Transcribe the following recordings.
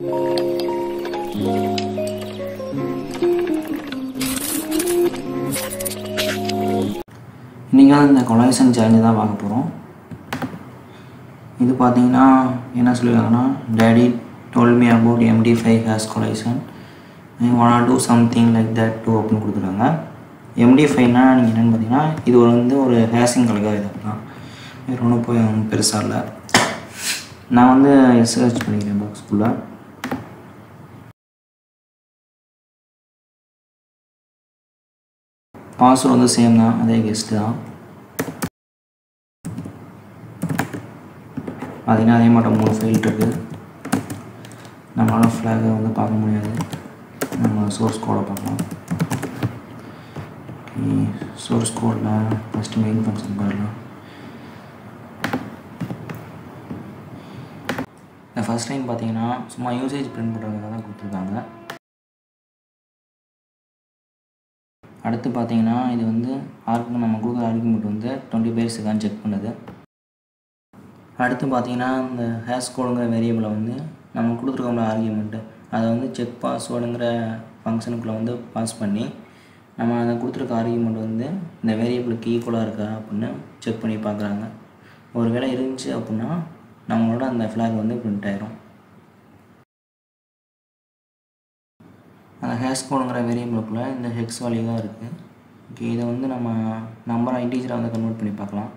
இன்றைக்கி வந்து இந்த கொலாய்சன் சேலஞ்சு தான் பார்க்க போகிறோம் இது பார்த்தீங்கன்னா என்ன சொல்லியிருக்காங்கன்னா daddy told me about MD five hash collision one to something like that too அப்படின்னு கொடுத்துருக்காங்க எம்டி ஃபைவ்னா நீங்கள் என்னென்னு பார்த்தீங்கன்னா இது ஒரு வந்து ஒரு ஹேசிங் கலக்காக இது தான் வேறு ஒன்றும் போய் பெருசாக இல்லை நான் வந்து சர்ச் பண்ணிக்கிறேன் பாக்ஸ்குள்ளே பாஸ்வேர்டு வந்து சேம் தான் அதே கெஸ்ட்டு தான் பார்த்தீங்கன்னா அதே மட்டும் மூணு ஃபைல் இருக்குது நம்மளால் ஃப்ளாகை வந்து பார்க்க முடியாது நம்ம சோர்ஸ் கோடை பார்க்கலாம் சோர்ஸ் கோடில் ஃபஸ்ட்டு மெயின் ஃபங்க்ஷன் பாடலாம் இந்த ஃபஸ்ட் டைம் பார்த்தீங்கன்னா சும்மா யூசேஜ் பிரிண்ட் பண்ணுறதுக்காக தான் கொடுத்துருக்காங்க அடுத்து பார்த்தீங்கன்னா இது வந்து ஆர்க்கு நம்ம கொடுக்குற ஆர்குமெண்ட் வந்து டுவெண்ட்டி பேர்ஸுக்கான செக் பண்ணுது அடுத்து பார்த்தீங்கன்னா இந்த ஹேஷ் கோடுங்கிற வேரியபிளை வந்து நம்ம கொடுத்துருக்கோம்ல ஆர்கியூமெண்ட்டு அதை வந்து செக் பாஸ்வேர்டுங்கிற ஃபங்க்ஷனுக்குள்ளே வந்து பாஸ் பண்ணி நம்ம அதை கொடுத்துருக்க ஆர்கியூமெண்ட் வந்து இந்த வேரியபிளுக்கு ஈக்குவலாக இருக்கா அப்படின்னு செக் பண்ணி பார்க்குறாங்க ஒரு வேளை இருந்துச்சு அப்படின்னா நம்மளோட அந்த ஃப்ளாக் வந்து பிரிண்ட் ஆயிரும் அந்த ஹேஷ் கோடுங்கிற வேரியபிளுக்குள்ளே இந்த ஹெக்ஸ் வேல்யூ தான் இருக்குது ஓகே இதை வந்து நம்ம நம்பரை இன்டீஜராக வந்து கன்வெர்ட் பண்ணி பார்க்கலாம்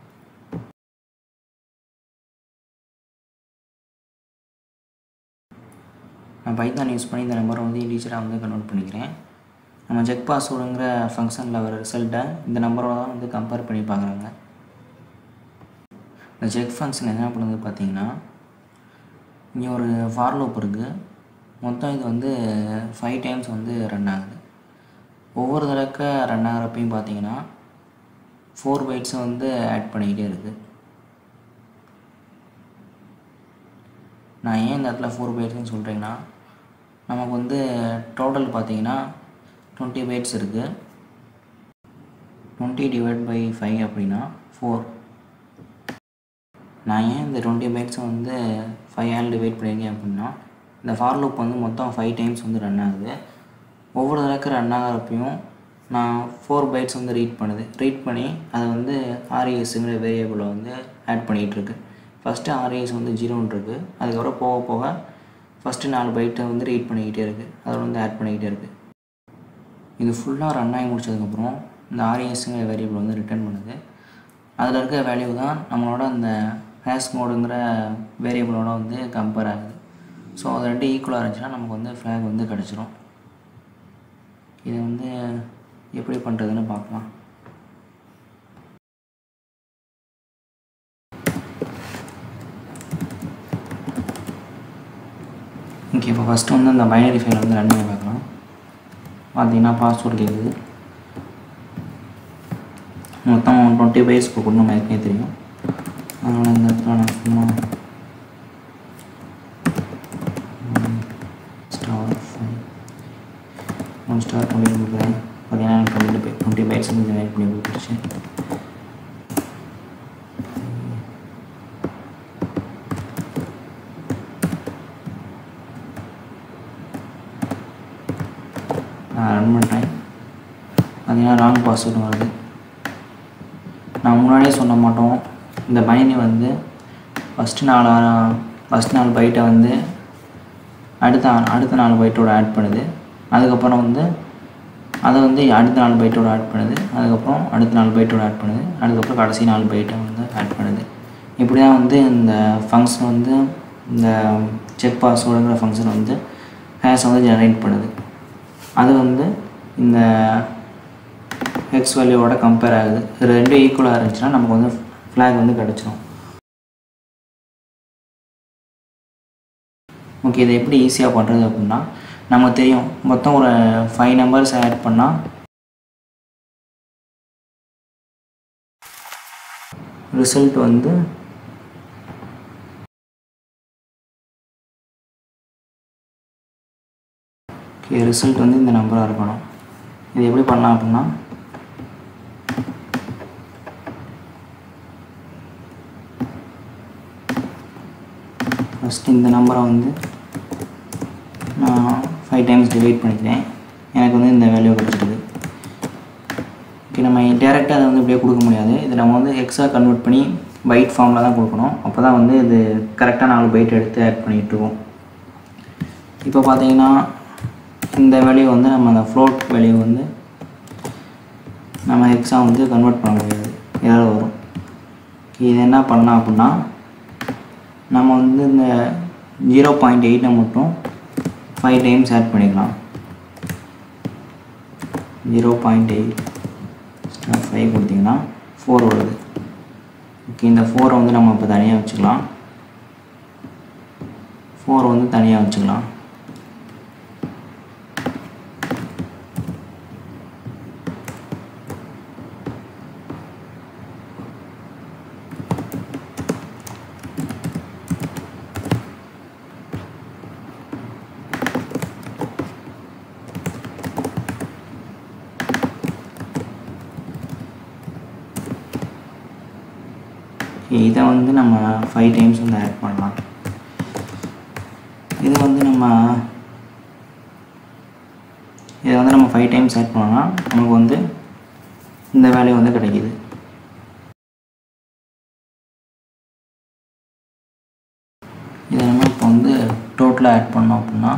நான் பைத்தான் யூஸ் பண்ணி இந்த நம்பரை வந்து இன்டீஜராக வந்து கன்வெர்ட் பண்ணிக்கிறேன் நம்ம செக் பாஸ்வேர்டுங்கிற ஃபங்க்ஷனில் வர ரிசல்ட்டை இந்த நம்பரோட தான் வந்து கம்பேர் பண்ணி பார்க்குறாங்க இந்த செக் ஃபங்க்ஷன் என்ன பண்ணுது பார்த்தீங்கன்னா இங்கே ஒரு ஃபார் லூப் இருக்குது மொத்தம் இது வந்து ஃபைவ் டைம்ஸ் வந்து ரன் ஆகுது ஒவ்வொரு தடக்க ரன் ஆகிறப்பையும் பார்த்தீங்கன்னா ஃபோர் பைட்ஸை வந்து ஆட் பண்ணிக்கிட்டே இருக்குது நான் ஏன் இந்த இடத்துல ஃபோர் பைட்ஸ்னு சொல்கிறேன்னா நமக்கு வந்து டோட்டல் பார்த்தீங்கன்னா டுவெண்ட்டி பைட்ஸ் இருக்குது டுவெண்ட்டி டிவைட் பை ஃபைவ் அப்படின்னா ஃபோர் நான் ஏன் இந்த டுவெண்ட்டி பைட்ஸை வந்து ஃபைவ் ஆல் டிவைட் பண்ணியிருக்கேன் அப்படின்னா இந்த ஃபார் லூப் வந்து மொத்தம் ஃபைவ் டைம்ஸ் வந்து ரன் ஆகுது ஒவ்வொரு தடவை ரன் ஆகிறப்பையும் நான் ஃபோர் பைட்ஸ் வந்து ரீட் பண்ணுது ரீட் பண்ணி அதை வந்து ஆர்இஎஸ்ங்கிற வேரியபிளை வந்து ஆட் பண்ணிகிட்ருக்கு ஃபஸ்ட்டு ஆர்இஎஸ் வந்து ஜீரோன்னு இருக்குது அதுக்கப்புறம் போக போக ஃபஸ்ட்டு நாலு பைட்டை வந்து ரீட் பண்ணிக்கிட்டே இருக்குது அதோட வந்து ஆட் பண்ணிக்கிட்டே இருக்குது இது ஃபுல்லாக ரன் ஆகி முடிச்சதுக்கப்புறம் இந்த ஆர்இஎஸ்ங்கிற வேரியபிள் வந்து ரிட்டர்ன் பண்ணுது அதில் இருக்க வேல்யூ தான் நம்மளோட அந்த ஹேஷ் மோடுங்கிற வேரியபிளோட வந்து கம்பேர் ஆகுது ஸோ அது ரெண்டு ஈக்குவலாக இருந்துச்சுன்னா நமக்கு வந்து ஃப்ளாக் வந்து கிடச்சிரும் இதை வந்து எப்படி பண்ணுறதுன்னு பார்க்கலாம் ஓகே இப்போ ஃபஸ்ட்டு வந்து அந்த பைனரி ஃபைல் வந்து ரன் பண்ணி பார்க்கலாம் பார்த்தீங்கன்னா பாஸ்வேர்டு கேட்குது மொத்தம் டுவெண்ட்டி பைஸ் கொடுக்கணும் நம்ம ஏற்கனவே தெரியும் அதனால் இந்த இடத்துல நான் சும்மா star five one star twenty கொடுக்குறேன் பார்த்தீங்கன்னா எனக்கு டுவெண்ட்டி பை டுவெண்ட்டி பைட்ஸ் வந்து ஜெனரேட் பண்ணி கொடுத்துருச்சு நான் ரன் பண்ணுறேன் பார்த்தீங்கன்னா ராங் பாஸ்வேர்டு வருது நான் முன்னாடியே சொல்ல மாட்டோம் இந்த பைனி வந்து ஃபஸ்ட்டு நாலு ஃபஸ்ட் நாலு பைட்டை வந்து அடுத்த அடுத்த நாலு பைட்டோட ஆட் பண்ணுது அதுக்கப்புறம் வந்து அதை வந்து அடுத்த நாலு பைட்டோட ஆட் பண்ணுது அதுக்கப்புறம் அடுத்த நாலு பைட்டோட ஆட் பண்ணுது அதுக்கப்புறம் கடைசி நாலு பைட்டை வந்து ஆட் பண்ணுது இப்படி தான் வந்து இந்த ஃபங்க்ஷன் வந்து இந்த செக் பாஸ்வேர்டுங்கிற ஃபங்க்ஷன் வந்து ஹேஷ் வந்து ஜெனரேட் பண்ணுது அது வந்து இந்த எக்ஸ் வேல்யூவோட கம்பேர் ஆகுது இது ரெண்டும் ஈக்குவலாக இருந்துச்சுன்னா நமக்கு வந்து ஃப்ளாக் வந்து கிடச்சிரும் ஓகே இதை எப்படி ஈஸியாக பண்ணுறது அப்படின்னா நமக்கு தெரியும் மொத்தம் ஒரு ஃபைவ் நம்பர்ஸ் ஆட் பண்ணால் ரிசல்ட் வந்து ஓகே ரிசல்ட் வந்து இந்த நம்பராக இருக்கணும் இது எப்படி பண்ணலாம் அப்படின்னா ஃபஸ்ட்டு இந்த நம்பரை வந்து ஃபைவ் டைம்ஸ் டிவைட் பண்ணிக்கிறேன் எனக்கு வந்து இந்த வேல்யூ கிடச்சிருது ஓகே நம்ம டேரெக்டாக அதை வந்து இப்படியே கொடுக்க முடியாது இது நம்ம வந்து எக்ஸாக கன்வெர்ட் பண்ணி பைட் ஃபார்மில் தான் கொடுக்கணும் அப்போ தான் வந்து இது கரெக்டாக நாலு பைட் எடுத்து ஆட் பண்ணிகிட்ருக்கோம் இப்போ பார்த்தீங்கன்னா இந்த வேல்யூ வந்து நம்ம அந்த ஃப்ளோட் வேல்யூ வந்து நம்ம எக்ஸாக வந்து கன்வெர்ட் பண்ண முடியாது ஏதாவது வரும் இது என்ன பண்ணலாம் அப்படின்னா நம்ம வந்து இந்த ஜீரோ பாயிண்ட் எயிட்டை மட்டும் ஃபைவ் டைம்ஸ் ஆட் பண்ணிக்கலாம் ஜீரோ பாயிண்ட் எயிட் ஃபைவ் கொடுத்தீங்கன்னா ஃபோர் வருது ஓகே இந்த ஃபோரை வந்து நம்ம இப்போ தனியாக வச்சுக்கலாம் ஃபோர் வந்து தனியாக வச்சுக்கலாம் இதை வந்து நம்ம ஃபைவ் டைம்ஸ் வந்து ஆட் பண்ணலாம் இது வந்து நம்ம இதை வந்து நம்ம ஃபைவ் டைம்ஸ் ஆட் பண்ணோம்னா நமக்கு வந்து இந்த வேல்யூ வந்து கிடைக்கிது இதை நம்ம இப்போ வந்து டோட்டலாக ஆட் பண்ணோம் அப்படின்னா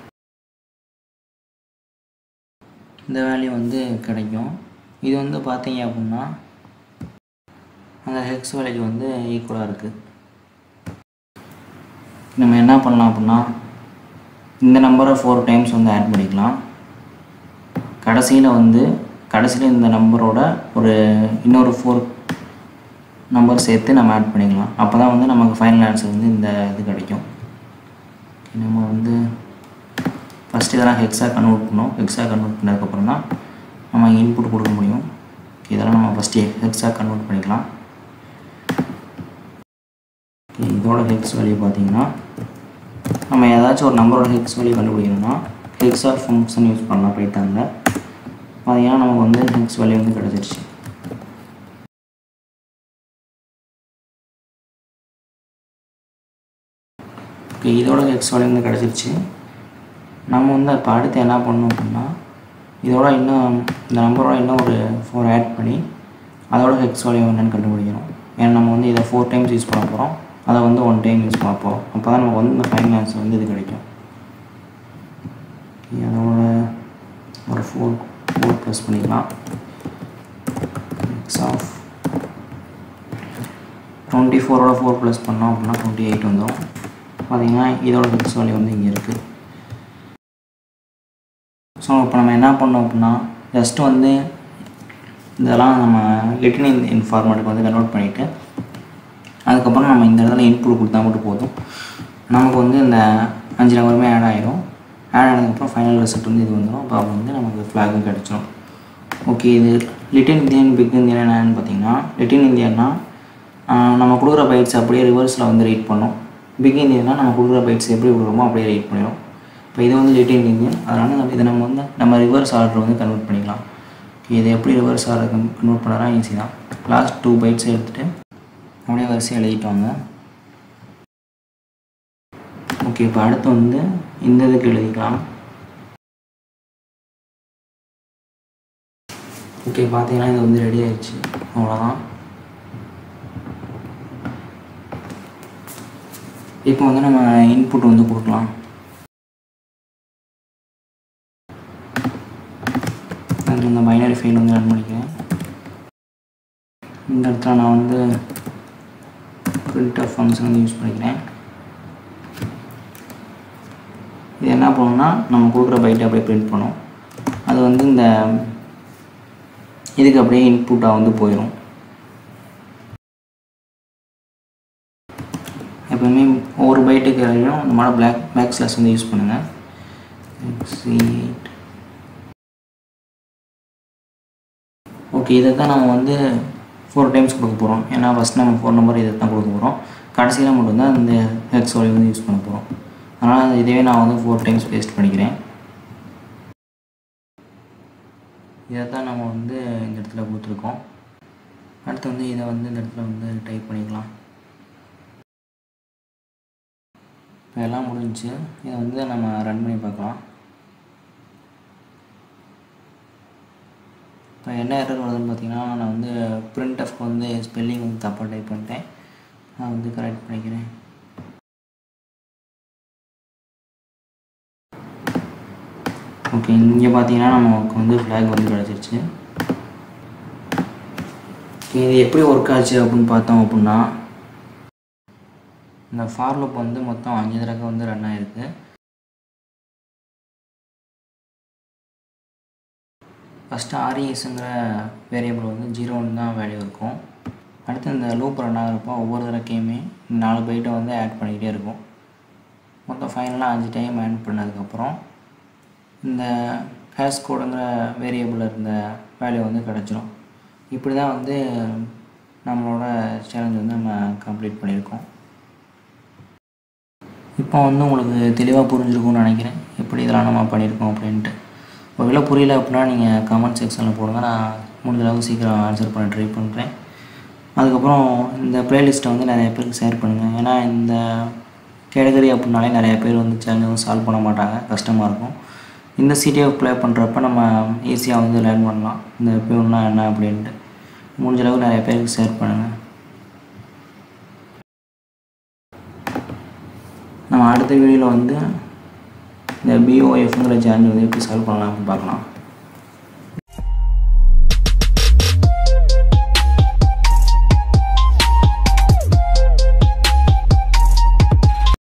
இந்த வேல்யூ வந்து கிடைக்கும் இது வந்து பார்த்தீங்க அப்படின்னா அந்த ஹெக்ஸ் வேல்யூ வந்து ஈக்குவலாக இருக்குது நம்ம என்ன பண்ணலாம் அப்படின்னா இந்த நம்பரை ஃபோர் டைம்ஸ் வந்து ஆட் பண்ணிக்கலாம் கடைசியில் வந்து கடைசியில் இந்த நம்பரோட ஒரு இன்னொரு ஃபோர் நம்பர் சேர்த்து நம்ம ஆட் பண்ணிக்கலாம் அப்போ தான் வந்து நமக்கு ஃபைனல் ஆன்சர் வந்து இந்த இது கிடைக்கும் நம்ம வந்து ஃபஸ்ட்டு இதெல்லாம் ஹெக்ஸாக கன்வெர்ட் பண்ணோம் ஹெக்ஸாக கன்வெர்ட் பண்ணதுக்கப்புறம் தான் நம்ம இன்புட் கொடுக்க முடியும் இதெல்லாம் நம்ம ஃபஸ்ட்டு ஹெக்ஸாக கன்வெர்ட் பண்ணிக்கலாம் இதோட ஹெக்ஸ் வேல்யூ பார்த்தீங்கன்னா நம்ம ஏதாச்சும் ஒரு நம்பரோட ஹெக்ஸ் வேல்யூ கண்டுபிடிக்கணும்னா ஹெக்ஸார் ஃபங்க்ஷன் யூஸ் பண்ணலாம் பைத்தானில் பார்த்தீங்கன்னா நமக்கு வந்து ஹெக்ஸ் வேல்யூ வந்து கிடச்சிருச்சு ஓகே இதோட ஹெக்ஸ் வேல்யூ வந்து கிடச்சிருச்சு நம்ம வந்து இப்போ அடுத்து என்ன பண்ணணும் அப்படின்னா இதோட இன்னும் இந்த நம்பரோட இன்னும் ஒரு ஃபோர் ஆட் பண்ணி அதோட ஹெக்ஸ் வேல்யூ என்னென்னு கண்டுபிடிக்கணும் ஏன்னா நம்ம வந்து இதை ஃபோர் டைம்ஸ் யூஸ் பண்ண போகிறோம் அதை வந்து ஒன் டைம் யூஸ் பண்ண போகிறோம் அப்போ தான் நமக்கு வந்து இந்த ஃபைனல் ஆன்சர் வந்து இது கிடைக்கும் அதோட ஒரு ஃபோர் ஃபோர் ப்ளஸ் பண்ணிக்கலாம் எக்ஸ் ஆஃப் டுவெண்ட்டி ஃபோரோட ஃபோர் ப்ளஸ் பண்ணோம் அப்படின்னா டுவெண்ட்டி எயிட் வந்துடும் பார்த்தீங்கன்னா இதோட ஹெக்ஸ் வேல்யூ வந்து இங்கே இருக்குது ஸோ இப்போ நம்ம என்ன பண்ணோம் அப்படின்னா ஜஸ்ட்டு வந்து இதெல்லாம் நம்ம லிட்டின் இன் ஃபார்மேட்டுக்கு வந்து கன்வெர்ட் பண்ணிவிட்டு அதுக்கப்புறம் நம்ம இந்த இடத்துல இன்புட் கொடுத்தா மட்டும் போதும் நமக்கு வந்து இந்த அஞ்சு நம்பருமே ஆட் ஆகிடும் ஆட் ஆனதுக்கப்புறம் ஃபைனல் ரிசல்ட் வந்து இது வந்துடும் அப்போ வந்து நமக்கு ஃப்ளாகும் கிடச்சிடும் ஓகே இது லிட்டின் இந்தியன் பிக் இந்தியன் என்னன்னு பார்த்தீங்கன்னா லிட்டின் இந்தியன்னா நம்ம கொடுக்குற பைட்ஸ் அப்படியே ரிவர்ஸில் வந்து ரீட் பண்ணும் பிக் இந்தியன்னா நம்ம கொடுக்குற பைட்ஸ் எப்படி கொடுக்குறோமோ அப்படியே ரீட் பண்ணிடும் இப்போ இது வந்து லிட்டின் இந்தியன் அதனால் நம்ம இதை நம்ம வந்து நம்ம ரிவர்ஸ் ஆர்டர் வந்து கன்வெர்ட் பண்ணிக்கலாம் இது எப்படி ரிவர்ஸ் ஆர்டர் கன்வெர்ட் பண்ணுறா ஈஸி தான் லாஸ்ட் டூ பைட்ஸை எடுத்துகிட்டு அப்படியே வரிசையாக எழுதிட்டு வாங்க ஓகே இப்போ அடுத்து வந்து இந்த இதுக்கு எழுதிக்கலாம் ஓகே பார்த்தீங்கன்னா இது வந்து ரெடி ஆயிடுச்சு அவ்வளோதான் இப்போ வந்து நம்ம இன்புட் வந்து கொடுக்கலாம் அதில் இந்த பைனரி ஃபைல் வந்து ரன் பண்ணிக்கிறேன் இந்த இடத்துல நான் வந்து பிரிண்டர் ஃபங்க்ஷன் வந்து யூஸ் பண்ணிக்கிறேன் இது என்ன பண்ணுன்னா நம்ம கொடுக்குற பைட்டை அப்படியே பிரிண்ட் பண்ணும் அது வந்து இந்த இதுக்கு அப்படியே இன்புட்டாக வந்து போயிடும் எப்பவுமே ஒவ்வொரு பைட்டுக்கு வரையும் இந்த மாதிரி பிளாக் பேக் ஸ்லாஸ் வந்து யூஸ் பண்ணுங்கள் எயிட் ஓகே இதை தான் நம்ம வந்து ஃபோர் டைம்ஸ் கொடுக்க போகிறோம் ஏன்னா ஃபஸ்ட் நம்ம ஃபோர் நம்பர் இதை தான் கொடுக்க போகிறோம் கடைசியில் மட்டும்தான் இந்த ஹெக்ஸ் வேல்யூ வந்து யூஸ் பண்ண போகிறோம் அதனால் இதுவே நான் வந்து ஃபோர் டைம்ஸ் பேஸ்ட் பண்ணிக்கிறேன் இதை தான் நம்ம வந்து இந்த இடத்துல கொடுத்துருக்கோம் அடுத்து வந்து இதை வந்து இந்த இடத்துல வந்து டைப் பண்ணிக்கலாம் இப்போ எல்லாம் முடிஞ்சுச்சு இதை வந்து நம்ம ரன் பண்ணி பார்க்கலாம் இப்போ என்ன எரர் வருதுன்னு பார்த்தீங்கன்னா நான் வந்து பிரிண்ட் எஃப்க்கு வந்து ஸ்பெல்லிங் வந்து தப்பாக டைப் பண்ணிட்டேன் நான் வந்து கரெக்ட் பண்ணிக்கிறேன் ஓகே இங்கே பார்த்தீங்கன்னா நமக்கு வந்து ஃப்ளாக் வந்து கிடச்சிருச்சு இது எப்படி ஒர்க் ஆச்சு அப்படின்னு பார்த்தோம் அப்படின்னா இந்த ஃபார் லூப் வந்து மொத்தம் அஞ்சு தடவை வந்து ரன் ஆகிருக்கு ஃபஸ்ட்டு ஆர்இஎஸ்ங்கிற வேரியபிள் வந்து ஜீரோன்னு தான் வேல்யூ இருக்கும் அடுத்து இந்த லூப் ரன் ஆகிறப்போ ஒவ்வொரு தடக்கையுமே நாலு பைட்டை வந்து ஆட் பண்ணிக்கிட்டே இருக்கும் மொத்தம் ஃபைனலாக அஞ்சு டைம் ஆட் பண்ணதுக்கப்புறம் இந்த ஹேஷ் கோடுங்கிற வேரியபிளில் இருந்த வேல்யூ வந்து கிடச்சிரும் இப்படி தான் வந்து நம்மளோட சேலஞ்ச் வந்து நம்ம கம்ப்ளீட் பண்ணியிருக்கோம் இப்போ வந்து உங்களுக்கு தெளிவாக புரிஞ்சிருக்கும்னு நினைக்கிறேன் எப்படி இதெல்லாம் நம்ம பண்ணியிருக்கோம் அப்படின்ட்டு ஒருவேளை புரியல அப்படின்னா நீங்கள் கமெண்ட் செக்ஷனில் போடுங்க நான் முடிஞ்ச அளவுக்கு சீக்கிரம் ஆன்சர் பண்ண ட்ரை பண்ணுறேன் அதுக்கப்புறம் இந்த ப்ளேலிஸ்ட்டை வந்து நிறைய பேருக்கு ஷேர் பண்ணுங்கள் ஏன்னா இந்த கேட்டகரி அப்படின்னாலே நிறைய பேர் வந்து சேலஞ்ச் வந்து சால்வ் பண்ண மாட்டாங்க கஷ்டமாக இருக்கும் இந்த சிடிஎஃப் ப்ளே பண்ணுறப்ப நம்ம ஈஸியாக வந்து லேர்ன் பண்ணலாம் இந்த பியூன்னா என்ன அப்படின்ட்டு முடிஞ்ச அளவுக்கு நிறைய பேருக்கு ஷேர் பண்ணுங்கள் நம்ம அடுத்த வீடியோவில் வந்து இந்த பிஓஎஃப்ங்கிற சேலஞ்ச் வந்து எப்படி சால்வ் பண்ணலாம் அப்படின்னு பார்க்கலாம்